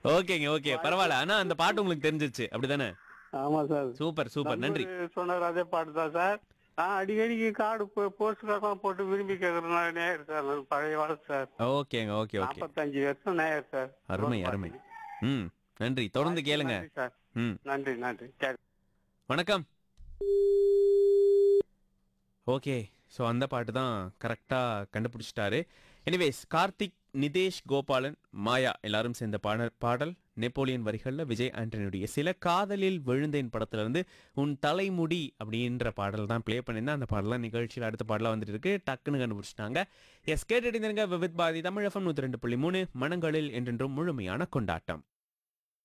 ஓகேங்க ஓகே பரவாயில்ல ஆனா அந்த பாட்டு உங்களுக்கு தெரிஞ்சிருச்சு அப்படிதானே ஆமா சார் சூப்பர் சூப்பர் நன்றி நண்பர் சொன்னார் அதே பாட்டு தான் சார் நான் அடிக்கடிக்கு கார்டு போஸ்ட் கார்டெல்லாம் போட்டு விரும்பி கேட்கறதுனால நேயர் சார் நான் பழைய வழக்கு சார் ஓகேங்க ஓகே ஓகே நாற்பத்தஞ்சு வருஷம் நேயர் சார் அருமை அருமை ம் நன்றி தொடர்ந்து கேளுங்க நன்றி சார் ம் நன்றி நன்றி சரி வணக்கம் ஓகே ஸோ அந்த பாட்டு தான் கரெக்டாக கண்டுபிடிச்சிட்டாரு எனிவேஸ் கார்த்திக் நிதேஷ் கோபாலன் மாயா எல்லாரும் சேர்ந்த பாடல் பாடல் நெப்போலியன் வரிகளில் விஜய் ஆண்டனியுடைய சில காதலில் விழுந்தேன் படத்துல இருந்து உன் தலைமுடி அப்படின்ற பாடல் தான் ப்ளே பண்ணியிருந்தேன் அந்த பாடலாம் நிகழ்ச்சியில் அடுத்த பாடலாக வந்துட்டு இருக்கு டக்குன்னு கண்டுபிடிச்சிட்டாங்க எஸ் கேட்டுட்டு விவித் பாதி தமிழ் எஃப்எம் நூற்றி ரெண்டு புள்ளி மூணு மனங்களில் என்றென்றும் முழுமையான கொண்டாட்டம்